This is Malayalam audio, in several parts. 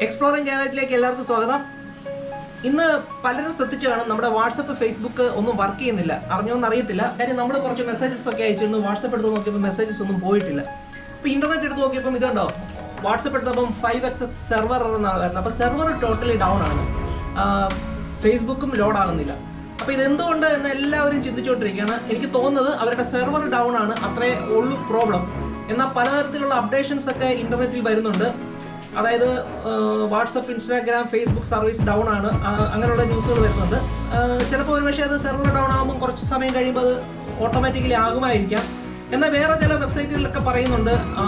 എക്സ്പ്ലോറിംഗ് ഗാലറ്റിലേക്ക് എല്ലാവർക്കും സ്വാഗതം ഇന്ന് പലരും ശ്രദ്ധിച്ചു കാണും നമ്മുടെ വാട്സപ്പ് ഫേസ്ബുക്ക് ഒന്നും വർക്ക് ചെയ്യുന്നില്ല അറിഞ്ഞോന്ന് അറിയത്തില്ല കാര്യം നമ്മൾ കുറച്ച് മെസ്സേജസ് ഒക്കെ അയച്ചിരുന്നു വാട്സപ്പ് എടുത്ത് നോക്കിയപ്പോൾ മെസ്സേജസ് ഒന്നും പോയിട്ടില്ല അപ്പോൾ ഇന്റർനെറ്റ് എടുത്ത് നോക്കിയപ്പോൾ ഇതുണ്ടോ വാട്സപ്പ് എടുത്തപ്പം ഫൈവ് എക്സ് സെർവർ എന്നാണ് വരുന്നത് അപ്പോൾ സെർവർ ടോട്ടലി ഡൗൺ ആണ് ഫേസ്ബുക്കും ലോഡ് ആകുന്നില്ല അപ്പോൾ ഇത് എന്തുകൊണ്ട് എന്ന് എല്ലാവരും ചിന്തിച്ചുകൊണ്ടിരിക്കുകയാണ് എനിക്ക് തോന്നുന്നത് അവരുടെ സെർവർ ഡൗൺ ആണ് അത്രേ ഉള്ളൂ പ്രോബ്ലം എന്നാൽ പലതരത്തിലുള്ള അപ്ഡേഷൻസ് ഒക്കെ ഇന്റർനെറ്റിൽ വരുന്നുണ്ട് അതായത് WhatsApp Instagram Facebook service down ആണ് ആ, അങ്ങനെയുള്ള ന്യൂസുകൾ വരുന്നുണ്ട് ചിലപ്പോൾ ഒരുപക്ഷെ അത് സെർവർ ഡൗൺ ആകുമ്പോൾ കുറച്ച് സമയം കഴിയുമ്പോൾ അത് ഓട്ടോമാറ്റിക്കലി ആകുമായിരിക്കാം എന്നാൽ വേറെ ചില വെബ്സൈറ്റുകളിലൊക്കെ പറയുന്നുണ്ട് ആ,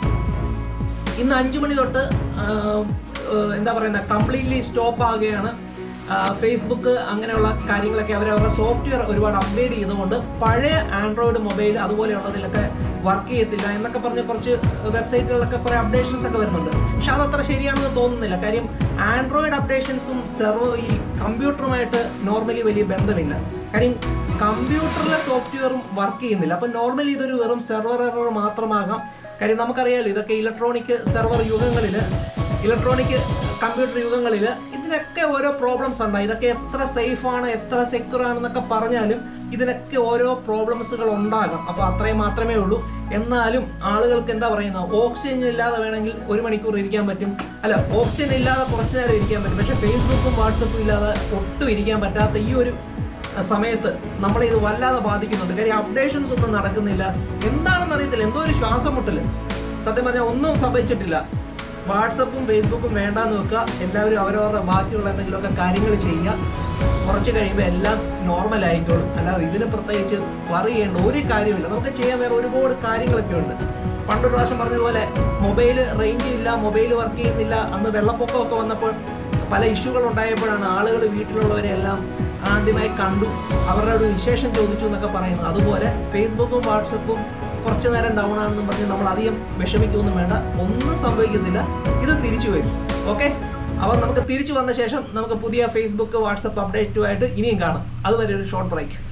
ഇന്ന് അഞ്ചു മണി തൊട്ട് ആ, ആ, എന്താ പറയുന്നത് കംപ്ലീറ്റ്ലി സ്റ്റോപ്പ് ആവുകയാണ് ആ, ഫേസ്ബുക്ക് അങ്ങനെയുള്ള കാര്യങ്ങളൊക്കെ അവർ അവരുടെ സോഫ്റ്റ്വെയർ ഒരുപാട് അപ്ഗ്രേഡ് ചെയ്തുകൊണ്ട് പഴയ ആൻഡ്രോയിഡ് മൊബൈൽ അതുപോലെയുള്ളതിലൊക്കെ വർക്ക് ചെയ്യത്തില്ല എന്നൊക്കെ പറഞ്ഞ് കുറച്ച് വെബ്സൈറ്റുകളിലൊക്കെ കുറേ അപ്ഡേഷൻസ് ഒക്കെ വരുന്നുണ്ട് പക്ഷെ അതത്ര ശരിയാണെന്ന് തോന്നുന്നില്ല കാര്യം ആൻഡ്രോയിഡ് അപ്ഡേഷൻസും സെർവർ ഈ കമ്പ്യൂട്ടറുമായിട്ട് നോർമലി വലിയ ബന്ധമില്ല കാര്യം കമ്പ്യൂട്ടറിലെ സോഫ്റ്റ്വെയറും വർക്ക് ചെയ്യുന്നില്ല അപ്പം നോർമലി ഇതൊരു വെറും സെർവർ എറർ മാത്രമാകാം കാര്യം നമുക്കറിയാലോ ഇതൊക്കെ ഇലക്ട്രോണിക് സെർവർ യുഗങ്ങളിൽ ഇലക്ട്രോണിക് കമ്പ്യൂട്ടർ യുഗങ്ങളിൽ ഇതിനൊക്കെ ഓരോ പ്രോബ്ലംസ് ഉണ്ടായി ഇതൊക്കെ എത്ര സേഫ് ആണ് എത്ര സെക്യൂർ ആണെന്നൊക്കെ പറഞ്ഞാലും ഇതിനൊക്കെ ഓരോ പ്രോബ്ലംസുകൾ ഉണ്ടാകാം അപ്പോൾ അത്രയും മാത്രമേ ഉള്ളൂ എന്നാലും ആളുകൾക്ക് എന്താ പറയുന്നത് ഓക്സിജൻ ഇല്ലാതെ വേണമെങ്കിൽ ഒരു മണിക്കൂർ ഇരിക്കാൻ പറ്റും അല്ല ഓക്സിജൻ ഇല്ലാതെ കുറച്ച് നേരം ഇരിക്കാൻ പറ്റും പക്ഷേ ഫേസ്ബുക്കും വാട്സപ്പും ഇല്ലാതെ ഒട്ടും ഇരിക്കാൻ പറ്റാത്ത ഈ ഒരു സമയത്ത് നമ്മളെ ഇത് വല്ലാതെ ബാധിക്കുന്നുണ്ട് കാര്യം അപ്ഡേഷൻസ് ഒന്നും നടക്കുന്നില്ല എന്താണെന്ന് അറിയത്തില്ല എന്തോ ഒരു ശ്വാസം മുട്ടല് സത്യം പറഞ്ഞാൽ ഒന്നും സംഭവിച്ചിട്ടില്ല വാട്സപ്പും ഫേസ്ബുക്കും വേണ്ടാന്ന് വെക്കുക എല്ലാവരും അവരവരുടെ ബാക്കിയുള്ള എന്തെങ്കിലുമൊക്കെ കാര്യങ്ങൾ ചെയ്യുക കുറച്ച് കഴിയുമ്പോൾ എല്ലാം നോർമൽ ആയിക്കോളും അല്ലാതെ ഇതിന് പ്രത്യേകിച്ച് വറി ചെയ്യേണ്ട ഒരു കാര്യമില്ല നമുക്ക് ചെയ്യാൻ വേറെ ഒരുപാട് കാര്യങ്ങളൊക്കെ ഉണ്ട് പണ്ടൊരു പ്രാവശ്യം പറഞ്ഞതുപോലെ മൊബൈൽ റേഞ്ച് ഇല്ല മൊബൈൽ വർക്ക് ചെയ്യുന്നില്ല അന്ന് വെള്ളപ്പൊക്കമൊക്കെ വന്നപ്പോൾ പല ഇഷ്യൂകൾ ഉണ്ടായപ്പോഴാണ് ആളുകൾ വീട്ടിലുള്ളവരെ എല്ലാം ആദ്യമായി കണ്ടു അവരുടെ ഒരു വിശേഷം ചോദിച്ചു എന്നൊക്കെ പറയുന്നു അതുപോലെ ഫേസ്ബുക്കും വാട്സപ്പും കുറച്ചു നേരം ഡൗൺ ആണെന്നും പറഞ്ഞ് നമ്മൾ അധികം വിഷമിക്കൊന്നും വേണ്ട ഒന്നും സംഭവിക്കുന്നില്ല ഇത് തിരിച്ചു വരും ഓക്കെ അപ്പോൾ നമുക്ക് തിരിച്ചു വന്ന ശേഷം നമുക്ക് പുതിയ ഫേസ്ബുക്ക് വാട്സപ്പ് അപ്ഡേറ്റുമായിട്ട് ഇനിയും കാണാം അതുവരെ ഒരു ഷോർട്ട് ബ്രേക്ക്